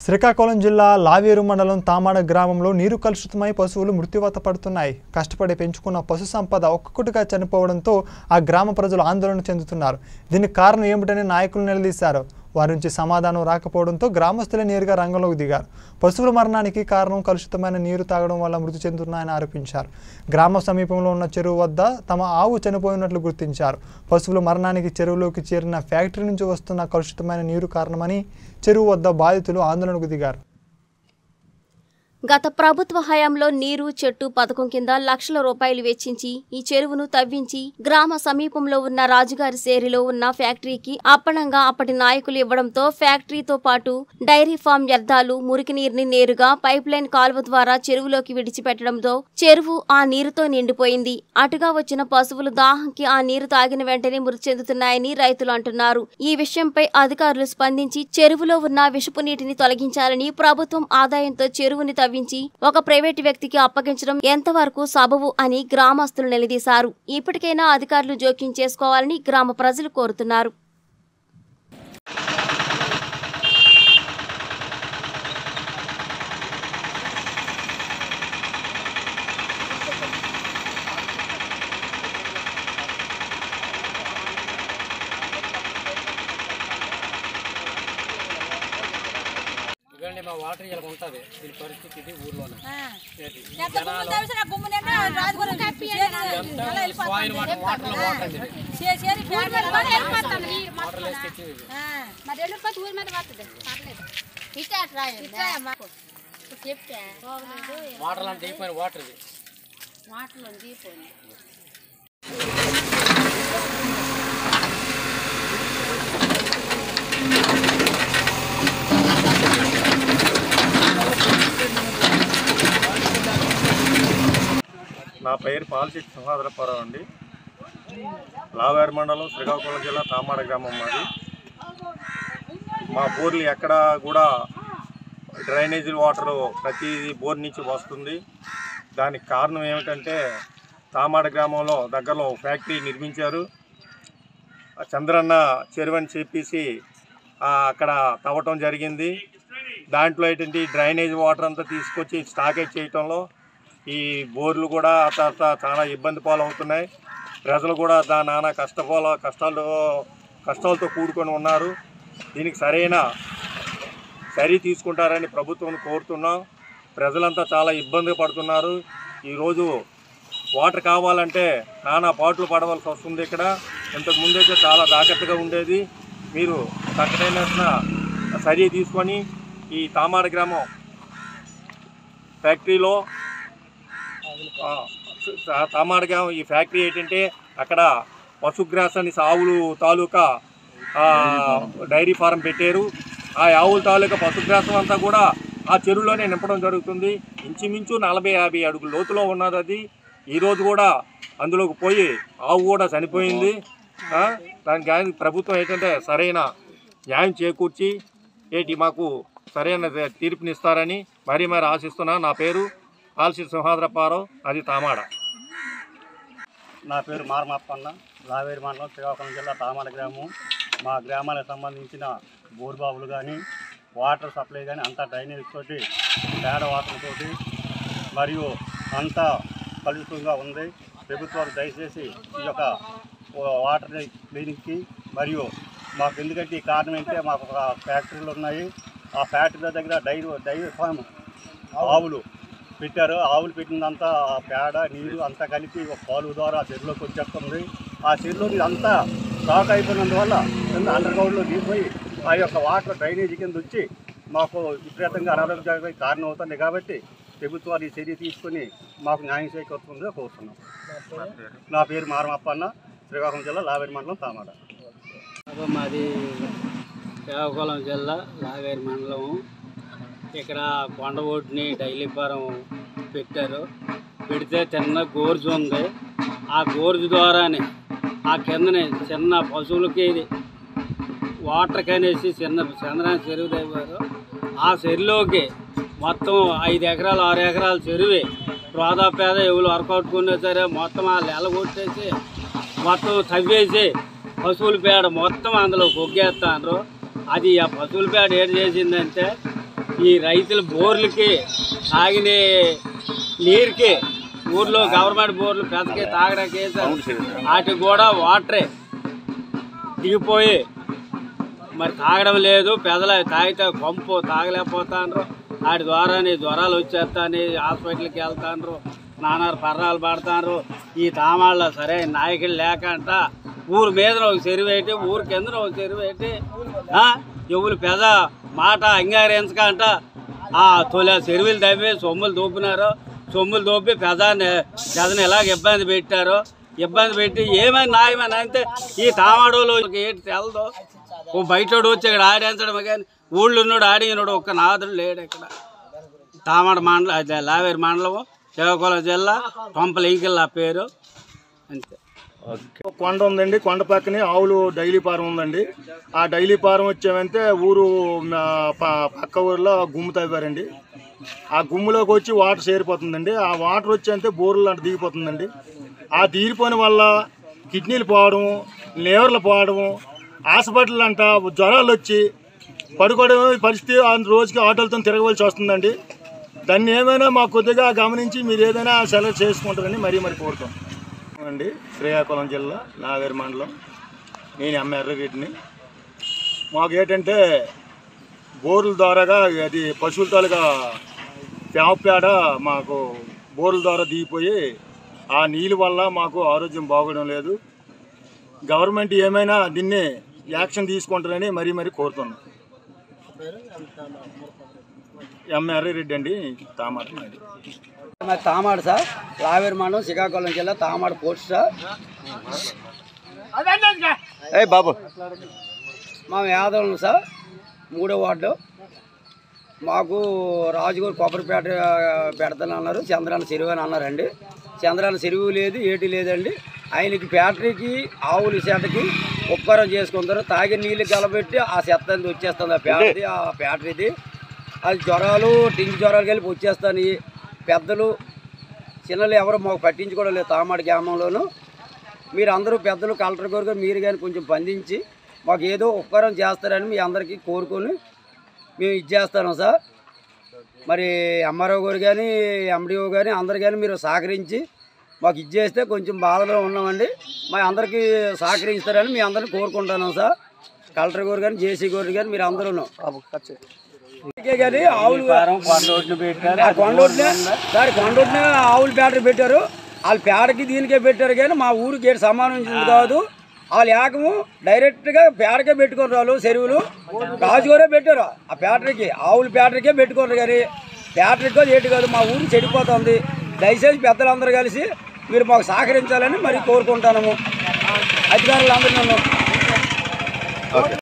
శ్రీకాకుళం జిల్లా లావేరు మండలం తామాడ గ్రామంలో నీరు కలుషితమై పశువులు మృత్యువాత పడుతున్నాయి కష్టపడి పెంచుకున్న పశు సంపద ఒక్కొక్కటిగా చనిపోవడంతో ఆ గ్రామ ప్రజలు ఆందోళన చెందుతున్నారు దీనికి కారణం ఏమిటని నాయకులు నిలదీశారు వారి నుంచి సమాధానం రాకపోవడంతో గ్రామస్తులే నేరుగా రంగంలోకి దిగారు పశువుల మరణానికి కారణం కలుషితమైన నీరు తాగడం వల్ల మృతి చెందుతున్నాయని ఆరోపించారు గ్రామ సమీపంలో ఉన్న చెరువు వద్ద తమ ఆవు చనిపోయినట్లు గుర్తించారు పశువుల మరణానికి చెరువులోకి చేరిన ఫ్యాక్టరీ నుంచి వస్తున్న కలుషితమైన నీరు కారణమని చెరువు వద్ద బాధితులు ఆందోళనకు దిగారు గత ప్రభుత్వ హయాంలో నీరు చెట్టు పథకం కింద లక్షల రూపాయలు వెచ్చించి ఈ చెరువును తవ్వించి గ్రామ సమీపంలో ఉన్న రాజుగారి సేరిలో ఉన్న ఫ్యాక్టరీకి అప్పనంగా అప్పటి నాయకులు ఇవ్వడంతో ఫ్యాక్టరీతో పాటు డైరీ ఫామ్ వ్యర్థాలు మురికి నీరుని నేరుగా పైప్ లైన్ కాలువ ద్వారా చెరువులోకి విడిచిపెట్టడంతో చెరువు ఆ నీరుతో నిండిపోయింది అటుగా వచ్చిన పశువులు దాహంకి ఆ నీరు తాగిన వెంటనే మృతి చెందుతున్నాయని రైతులు అంటున్నారు ఈ విషయంపై అధికారులు స్పందించి చెరువులో ఉన్న విషపు నీటిని తొలగించాలని ప్రభుత్వం ఆదాయంతో చెరువుని తవ్వించి ఒక ప్రైవేటు వ్యక్తికి అప్పగించడం ఎంతవరకు సబబు అని గ్రామస్తులు నిలదీశారు ఇప్పటికైనా అధికారులు జోక్యం చేసుకోవాలని గ్రామ ప్రజలు కోరుతున్నారు ఇవ్వండి మా వాటర్ ఇలా ఉంటుంది దీని పరిస్థితి ఇది ఊర్లోనే ఏంటి? ఈ ఎంత గుమ్మ జనాలు తవ్వేసినా గుమ్మనేనా రాజుగారు చేరి అలా వెళ్ళిపోతాం. సాయిల్ వాటర్ వాటర్లో వాటర్ అండి ఇది. చే- చేరి ఫ్యాన్ మీద పడి వెళ్ళిపోతాం. వాటర్ వేసి తెచ్చేది ఇది. ఆ. మరి వెళ్ళిపోతే ఊరి మీద పడుతుంది పర్లేదు ఇట్లా రాయండి చెప్తే పోగలేదు వాటర్ అంటే దిగిపోయిన వాటర్ ఇది మాటలు దీపోయింది నా పేరు పాలశెట్టి సింహాద్రపురం అండి లావేరు మండలం శ్రీకాకుళం జిల్లా తామాడ గ్రామం మాది మా బోర్లు ఎక్కడ కూడా డ్రైనేజీ వాటర్ ప్రతి బోర్ నుంచి వస్తుంది దానికి కారణం ఏమిటంటే తామాడ గ్రామంలో దగ్గరలో ఒక ఫ్యాక్టరీ నిర్మించారు ఆ చంద్రన్న చెరువు అని చెప్పేసి ఆ, అక్కడ తవ్వటం జరిగింది దాంట్లో ఏంటంటే ఈ డ్రైనేజ్ వాటర్ అంతా తీసుకొచ్చి స్టాకేజ్ చేయటంలో ఈ బోర్లు కూడా తర్వాత చాలా ఇబ్బంది పాలవుతున్నాయి ప్రజలు కూడా దా నానా కష్టపోల కష్టాలు కష్టాలతో కూడుకొని ఉన్నారు దీనికి సరైన చర్య తీసుకుంటారని ప్రభుత్వం కోరుతున్నాం ప్రజలంతా చాలా ఇబ్బంది పడుతున్నారు ఈరోజు వాటర్ కావాలంటే నానా పాటలు పడవలసి వస్తుంది ఇక్కడ ఇంతకు ముందైతే చాలా జాగ్రత్తగా ఉండేది మీరు చక్కటైన చర్య తీసుకొని ఈ తామాడ గ్రామం ఫ్యాక్టరీలో ఆ, తా- తామాడ గ్రామం ఈ ఫ్యాక్టరీ ఏంటంటే అక్కడ పశుగ్రాసాన్ని ఆవులు తాలూకా ఆ, డైరీ ఫారం పెట్టారు ఆ ఆవుల తాలూకా పశుగ్రాసం అంతా కూడా ఆ చెరువులోనే నింపడం జరుగుతుంది ఇంచుమించు నలభై యాభై అడుగుల లోతులో ఉన్నది అది ఈరోజు కూడా అందులోకి పోయి ఆవు కూడా చనిపోయింది ఆ, దానికి కానీ ప్రభుత్వం ఏంటంటే సరైన న్యాయం చేకూర్చి ఏంటి మాకు సరైన తీర్పునిస్తారని మరీ మరి ఆశిస్తున్నా నా పేరు ఆల్సి సింహాద్రపారావు అది తామాడ నా పేరు మారమాప్పన్న లావేరు మండలం శ్రీకాకుళం జిల్లా తామాల గ్రామం మా గ్రామాలకు సంబంధించిన బోర్బావులు కానీ వాటర్ సప్లై కానీ అంతా డ్రైనేజ్ తోటి పేడ వాటర్తోటి మరియు అంతా కలుషితంగా ఉంది ప్రభుత్వాలు దయచేసి ఈ యొక్క వాటర్ క్లీనింగ్కి మరియు మాకు ఎందుకంటే ఈ కారణం ఏంటంటే మాకు ఒక ఫ్యాక్టరీలు ఉన్నాయి ఆ ఫ్యాక్టరీల దగ్గర డైరీ డైరీ ఫామ్ ఆవులు పెట్టారు ఆవులు పెట్టినంతా ఆ పేడ నీరు అంతా కలిపి ఒక కాలువ ద్వారా ఆ చెరువులోకి వచ్చేస్తుంది ఆ చెరువులో నీరు అంతా స్టాక్ అయిపోయినందువల్ల కింద అండర్ గ్రౌండ్లో దిగిపోయి ఆ యొక్క వాటర్ డ్రైనేజీ కింద వచ్చి మాకు విపరీతంగా అనారోగ్యానికి కారణం అవుతుంది కాబట్టి ప్రభుత్వాలు ఈ చర్య తీసుకొని మాకు న్యాయం చేకూరుతుందో కోరుతున్నాం నా పేరు మారమప్పన్న శ్రీకాకుళం జిల్లా లావేరి మండలం తామాడ అబ్బా మాది శ్రీకాకుళం జిల్లా లావేరు మండలం ఇక్కడ కొండ ఒడ్డుని డైలీ ఫారం పెట్టారు పెడితే చిన్న గోర్జు ఉంది ఆ గోర్జు ద్వారానే ఆ కిందనే చిన్న పశువులకి ఇది వాటర్ కనేసి చిన్న చంద్రాన్ని చెరువు తవ్వారు ఆ చెరువులోకి మొత్తం ఐదు ఎకరాలు ఆరు ఎకరాల చెరువే రోదా పేద ఎవరు వర్కౌట్టుకున్నా సరే మొత్తం ఆ నెల కొట్టేసి మొత్తం తవ్వేసి పశువుల పేడ మొత్తం అందులో కొగ్గేస్తాండ్రు అది ఆ పశువుల పేడ ఏడు చేసిందంటే ఈ రైతుల బోర్లకి తాగిన నీరుకి ఊర్లో గవర్నమెంట్ బోర్లు పెద్దకి తాగడానికి వేసారు వాటికి కూడా వాటరే దిగిపోయి మరి తాగడం లేదు పెదల తాగితే పంపు తాగలేకపోతాండ్రు వాటి ద్వారానే జ్వరాలు వచ్చేస్తాని హాస్పిటల్కి వెళ్తాండ్రు నానా పర్రాలు పడతాండ్రు ఈ తామాళ్ళ సరే నాయకులు లేక అంట ఊరు మీద ఒక చెరువు పెట్టి ఊరి కింద ఒక చెరువు పెట్టి ఆ, ఎవరు పెద్ద మాట అంగీకరించక అంట ఆ తొలి చెరువులు తవ్వి సొమ్ములు దూపినారు సొమ్ములు దూపి పెదాన్ని పెదని ఎలాగ ఇబ్బంది పెట్టారు ఇబ్బంది పెట్టి ఏమైనా న్యాయమైనా అంటే ఈ తామాడోళ్ళు ఏంటి తెలదు ఓ బయటోడు వచ్చి ఇక్కడ ఆడించడం కానీ ఊళ్ళో ఉన్నాడు ఆడినాడు ఒక్క నాదుడు లేడు ఇక్కడ తామాడ మండలం అదే లావేరు మండలం శ్రీకాకుళం జిల్లా పంపల ఇంకిల్ పేరు అంతే కొండ ఉందండి కొండ పక్కనే ఆవులు డైలీ ఫారం ఉందండి ఆ డైలీ ఫారం వచ్చామంటే ఊరు మా ప- పక్క ఊర్లో గుమ్ము తవ్వారండి ఆ గుమ్ములోకి వచ్చి వాటర్ చేరిపోతుందండి ఆ వాటర్ వచ్చి అంటే బోర్లు అంటే దిగిపోతుందండి ఆ దిగిపోయిన వల్ల కిడ్నీలు పోవడం లివర్లు పోవడం హాస్పిటల్ అంట జ్వరాలు వచ్చి పడుకోవడం పరిస్థితి ఆ రోజుకి ఆటోలతో తిరగవలసి వస్తుందండి దాన్ని ఏమైనా మా కొద్దిగా గమనించి మీరు ఏదైనా సెలెక్ట్ చేసుకుంటారని మరీ మరి కోరుతాం అండి శ్రీకాకుళం జిల్లా నాగరి మండలం నేను ఎమ్మ ఎర్రరెడ్డిని మాకు ఏంటంటే బోర్ల ద్వారాగా అది పశువుల తాలూకా పేడ మాకు బోర్ల ద్వారా దిగిపోయి ఆ నీళ్ళ వల్ల మాకు ఆరోగ్యం బాగోవడం లేదు గవర్నమెంట్ ఏమైనా దీన్ని యాక్షన్ తీసుకుంటారని మరీ మరీ కోరుతున్నాం ఎమ్మ ఎర్రరెడ్డి అండి తామర నాయుడు. మరి తామాడు సార్ లావేరు మండలం శ్రీకాకుళం జిల్లా తామాడు పోస్ట్ సార్ ఏ బాబు మా యాదవులు సార్ మూడో వార్డు మాకు రాజుగారు కొబ్బరిపేట పెడతాను అన్నారు చంద్రాన చెరువు అని అన్నారండి చంద్రాన చెరువు లేదు ఏటి లేదండి ఆయనకి ఫ్యాక్టరీకి ఆవుల చెత్తకి ఉపకారం చేసుకుంటారు తాగే నీళ్ళు కలబెట్టి ఆ చెత్త అంతా వచ్చేస్తుంది ఆ ఫ్యాక్టరీ ఆ ఫ్యాక్టరీది అది జ్వరాలు టింగి జ్వరాలు కలిపి వచ్చేస్తాయి పెద్దలు చిన్నలు ఎవరు మాకు పట్టించుకోవడం లేదు తామాడి గ్రామంలోను మీరు అందరూ పెద్దలు కలెక్టర్ గారు మీరు కానీ కొంచెం స్పందించి మాకు ఏదో ఉపకారం చేస్తారని మీ అందరికీ కోరుకొని మేము ఇచ్చేస్తాను సార్ మరి ఎంఆర్ఓ గారు కానీ ఎండిఓ కానీ అందరు కానీ మీరు సహకరించి మాకు ఇచ్చేస్తే కొంచెం బాధలో ఉన్నామండి మా అందరికీ సహకరిస్తారని మీ అందరిని కోరుకుంటాను సార్ కలెక్టర్ గారు కానీ జేసీ గారు కానీ మీరు అందరూ కానీ ఆవులు కొండోట్లు పెట్టారు ఆ కొండోట్నే సార్ కొండోట్నే ఆవుల బ్యాటరీ పెట్టారు వాళ్ళ పేడకి దీనికే పెట్టారు కానీ మా ఊరికి ఏడు సంబంధించింది కాదు వాళ్ళు ఏకము డైరెక్ట్గా పేడకే పెట్టుకుని వాళ్ళు చెరువులు రాజుగారే పెట్టారు ఆ బ్యాటరీకి ఆవుల బ్యాటరీకే పెట్టుకున్నారు కానీ బ్యాటరీకి కాదు ఏటి కాదు మా ఊరు చెడిపోతుంది దయచేసి పెద్దలందరూ కలిసి మీరు మాకు సహకరించాలని మరి కోరుకుంటాము అధికారులందరూ నన్ను